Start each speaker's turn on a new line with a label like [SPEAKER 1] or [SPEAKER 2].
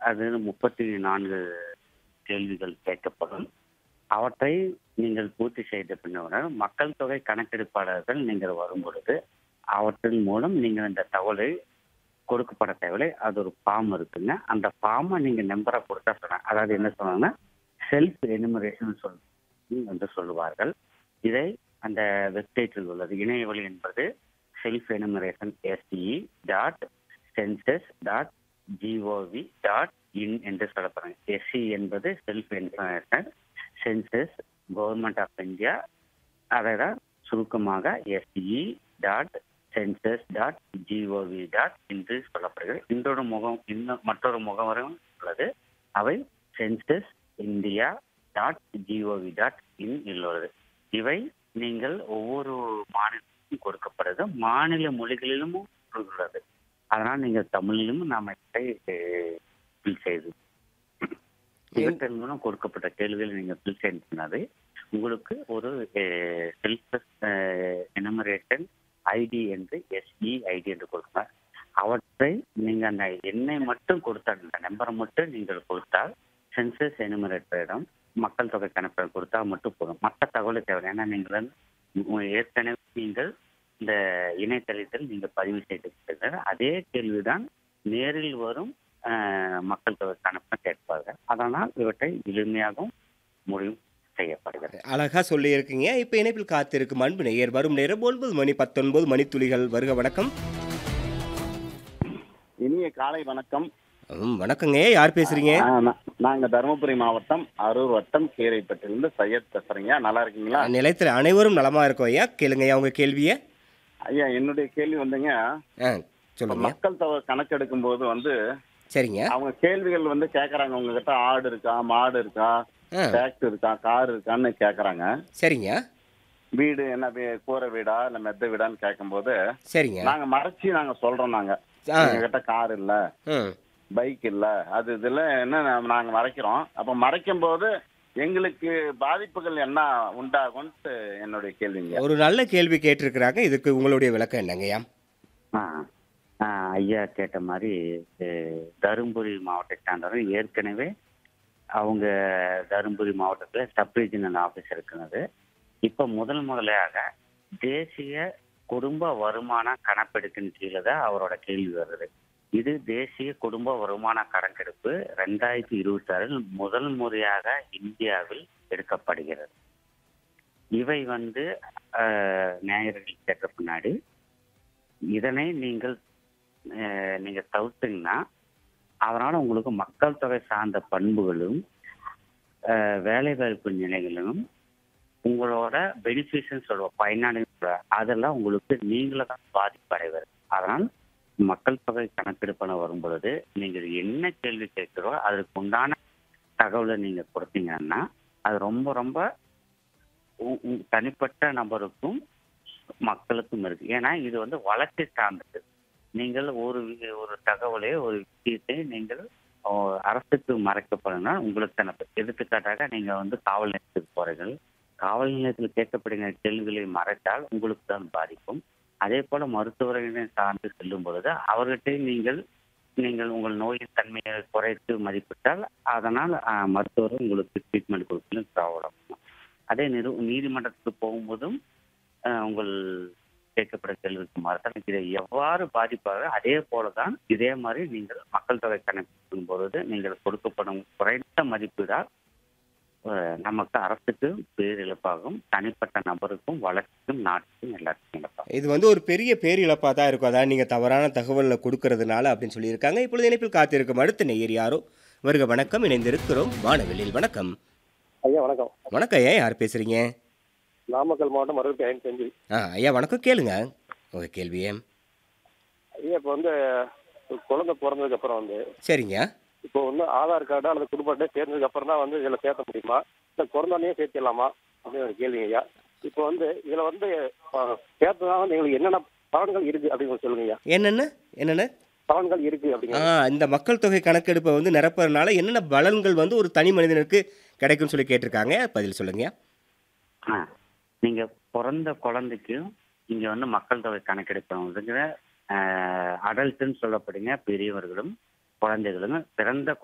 [SPEAKER 1] அது முப்பத்தி நான்கு கேள்விகள் கேட்கப்படும் அவற்றை நீங்கள் பூர்த்தி செய்த பின்னர் மக்கள் தொகை கணக்கெடுப்பாளர்கள் நீங்கள் வரும் பொழுது அவற்றின் மூலம் நீங்கள் இந்த தகவலை கொடுக்கப்பட தேவையில்லை அது ஒரு ஃபார்ம் இருக்குங்க அந்த ஃபார்மை நீங்க நம்பரை கொடுத்தா சொன்னாங்க அதாவது என்ன சொன்னாங்கன்னா செல்ஃப் எனுமரேஷன் சொல் என்று சொல்லுவார்கள் இதை அந்த வெப்சைட்டில் உள்ளது இணையவழி என்பது self enumeration SE dot census dot GOV dot in என்று சொல்லப்படுறாங்க எஸ்சி என்பது self enumeration census government of India அதை தான் சுருக்கமாக SE dot census dot GOV dot என்று சொல்லப்படுகிறது இன்னொரு முகம் இன்னும் மற்றொரு முகவரும் உள்ளது அவை census India dot GOV dot in உள்ளது இவை நீங்கள் ஒவ்வொரு மாநிலத்திலும் கொடுக்கப்படுது மாநில மொழிகளிலும் உள்ளது அதனால் நீங்கள் தமிழிலும் நாம் இதை ஃபில் செய்து இவற்றின் மூலம் கொடுக்கப்பட்ட கேள்விகளை நீங்கள் ஃபில் செய்து உங்களுக்கு ஒரு செல்ஃப் எனுமரேஷன் ஐடி என்று எஸ்இ ஐடி என்று கொடுப்பார் அவற்றை நீங்கள் அந்த எண்ணை மட்டும் கொடுத்தால் இந்த நம்பரை மட்டும் நீங்கள் கொடுத்தால் சென்சஸ் எனுமரேட்டரிடம் மக்கள் தொகை கணக்கு கொடுத்தால் மட்டும் போதும் மற்ற தகவலை தேவை ஏன்னா நீங்கள் வந்து ஏற்கனவே நீங்கள் இந்த இணையதளத்தில் நீங்கள் பதிவு செய்திருக்கிறீர்கள் அதே கேள்விதான் நேரில் வரும் மக்கள் தொகை கணக்கு கேட்பார்கள் அதனால் இவற்றை எளிமையாகவும் முடிவு செய்யப்படுகிறது
[SPEAKER 2] அழகா சொல்லி இருக்கீங்க இப்போ இணைப்பில் காத்திருக்கும் அன்பு நேயர் வரும் நேரம் ஒன்பது மணி பத்தொன்பது மணித்துளிகள் வருக வணக்கம்
[SPEAKER 3] இனிய காலை வணக்கம்
[SPEAKER 2] ம், வணக்கங்க யார் பேசுறீங்க
[SPEAKER 3] ஆ, நா- நாங்க தருமபுரி மாவட்டம் அரூர் வட்டம் கீரைப்பட்டிலிருந்து சையத் பேசுறீங்க நல்லா இருக்கீங்களா
[SPEAKER 2] நிலையத்தில் அனைவரும் நலமா இருக்கோம் ஐயா கேளுங்க ஐயா உங்க கேள்வியை
[SPEAKER 3] ஐயா என்னுடைய கேள்வி வந்துங்க
[SPEAKER 2] ஆ சொல்லுங்க
[SPEAKER 3] மக்கள் தொகை கணக்கெடுக்கும் போது வந்து
[SPEAKER 2] சரிங்க
[SPEAKER 3] அவங்க கேள்விகள் வந்து கேக்குறாங்க உங்ககிட்ட ஆடு இருக்கா மாடு இருக்கா
[SPEAKER 2] ஆ
[SPEAKER 3] டிராக்டர் இருக்கா கார் இருக்கான்னு கேக்குறாங்க
[SPEAKER 2] சரிங்க
[SPEAKER 3] வீடு என்ன வீ- கூரை வீடா இல்ல மெத்த வீடான்னு கேட்கும்போது
[SPEAKER 2] சரிங்க
[SPEAKER 3] நாங்க மறைச்சு நாங்க சொல்றோம் நாங்க
[SPEAKER 2] ஆ
[SPEAKER 3] எங்ககிட்ட கார் இல்ல
[SPEAKER 2] ம்
[SPEAKER 3] பைக் இல்ல அது இதுல என்ன நா- நாங்க மறைக்கிறோம் அப்ப மறைக்கும் போது எங்களுக்கு பாதிப்புகள் என்ன உண்டாகும்ட்டு என்னுடைய கேள்விங்க
[SPEAKER 2] ஒரு நல்ல கேள்வி கேட்டிருக்கிறாங்க இதுக்கு உங்களுடைய விளக்கம் என்னங்கய்யா
[SPEAKER 1] ஆ ஆ, ஐயா கேட்ட மாதிரி அஹ், தருமபுரி மாவட்டத்தை சார்ந்தவர் ஏற்கனவே அவங்க தருமபுரி மாவட்டத்தில் சப் ரீஜனல் ஆஃபீஸ் இருக்கிறது இப்போ முதல் முதலாக தேசிய குடும்ப வருமான கணக்கெடுப்பின் கீழே தான் அவரோட கேள்வி வருது இது தேசிய குடும்ப வருமான கணக்கெடுப்பு ரெண்டாயிரத்தி இருபத்தி ஆறில் முதல் முறையாக இந்தியாவில் எடுக்கப்படுகிறது இவை வந்து அஹ், நேயர்கள் கேட்ட பின்னாடி இதனை நீங்கள் அஹ், நீங்க தவிர்த்தீங்கன்னா அதனால உங்களுக்கு மக்கள் தொகை சார்ந்த பண்புகளும் அஹ், வேலைவாய்ப்பு நிலைகளும் உங்களோட பெனிஃபிஷன் சொல்லுவோம் பயனாளிகள் அதெல்லாம் உங்களுக்கு நீங்களே தான் பாதிப்படைவர் அதனால் மக்கள் தொகை கணக்கெடுப்பன வரும் பொழுது நீங்கள் என்ன கேள்வி கேட்கிறோ அதற்கு உண்டான தகவலை நீங்க கொடுத்தீங்கன்னா அது ரொம்ப ரொம்ப உ- உ- தனிப்பட்ட நபருக்கும் மக்களுக்கும் இருக்கு ஏன்னா இது வந்து வளர்ச்சி சார்ந்தது நீங்கள் ஒரு வி- ஒரு தகவலை ஒரு விஷயத்தை நீங்கள் ஓ, அரசுக்கு மறைக்கப்படுனா உங்களுக்கு தானே எடுத்துக்காட்டாக நீங்க வந்து காவல் நிலையத்துக்கு போறீர்கள் காவல் நிலையத்தில் கேட்கப்படுகிற கேள்விகளை மறைத்தால் உங்களுக்கு தான் பாதிக்கும் அதே போல மருத்துவர்களை சார்ந்து செல்லும் பொழுது அவர்கிட்ட நீங்கள் நீங்கள் உங்கள் நோயின் தன்மையை குறைத்து மதிப்பிட்டால் அதனால் ஆஹ், மருத்துவர் உங்களுக்கு ட்ரீட்மெண்ட் கொடுக்கணும் ப்ராப்ளம் அதே நிறு நீதிமன்றத்துக்கு போகும்போதும் ஆஹ், உங்கள் கேட்கப்பட கேள்விக்கு மறுத்தால் இதை எவ்வாறு பாதிப்பாக அதே போலதான் இதே மாதிரி நீங்கள் மக்கள் தொகை கணக்கெடுக்கும் பொழுது நீங்கள் கொடுக்கப்படும் குறைந்த மதிப்பீடால் ஆஹ், நமக்கு அரசுக்கு பேரிழப்பாகும் தனிப்பட்ட நபருக்கும் வளர்ச்சிக்கும் நாட்டுக்கும் எல்லாத்துக்கும் இழப்பாகும்
[SPEAKER 2] இது வந்து ஒரு பெரிய பேரிழப்பாக தான் இருக்கும் அதான் நீங்கள் தவறான தகவலை கொடுக்கறதுனால அப்படின்னு சொல்லியிருக்காங்க இப்பொழுது இணைப்பில் காத்திருக்கும் அடுத்த நேயர் யாரோ வருக வணக்கம் இணைந்திருக்கிறோம் வானவெளியில் வணக்கம்
[SPEAKER 4] ஐயா வணக்கம்
[SPEAKER 2] வணக்கம் ஐயா யார் பேசுறீங்க
[SPEAKER 4] நாமக்கல் மாவட்டம் மருவத்தி ஐந்து செஞ்சு
[SPEAKER 2] ஆ ஐயா வணக்கம் கேளுங்க உங்க கேள்வியே
[SPEAKER 4] ஐயா இப்போ வந்து ஒரு குழந்தை பிறந்ததுக்கு அப்புறம் வந்து
[SPEAKER 2] சரிங்க
[SPEAKER 4] இப்போ வந்து ஆதார் கார்டு அல்லது குடும்ப அட்டை சேர்ந்ததுக்கு அப்புறம் தான் வந்து இதில் சேர்த்த முடியுமா இல்லை பிறந்தோடனே சேர்த்திடலாமா அப்படின்னு ஒரு கேள்விங்க ஐயா இப்போ வந்து இதில் வந்து சேர்த்ததான் வந்து எங்களுக்கு என்னென்ன பலன்கள் இருக்கு அப்படின்னு சொல்லுங்க ஐயா
[SPEAKER 2] என்னென்ன என்னென்ன
[SPEAKER 4] பலன்கள் இருக்கு
[SPEAKER 2] ஆ
[SPEAKER 4] அப்படிங்க
[SPEAKER 2] இந்த மக்கள் தொகை கணக்கெடுப்பை வந்து நிரப்புறதுனால என்னென்ன பலன்கள் வந்து ஒரு தனி மனிதனுக்கு கிடைக்கும்னு சொல்லி கேட்டிருக்காங்க பதில் சொல்லுங்க
[SPEAKER 1] ஆ நீங்க பிறந்த குழந்தைக்கும் இங்க வந்து மக்கள் தொகை கணக்கெடுப்பு அடல்ட்னு சொல்லப்படுங்க பெரியவர்களும் குழந்தைகளும் பிறந்த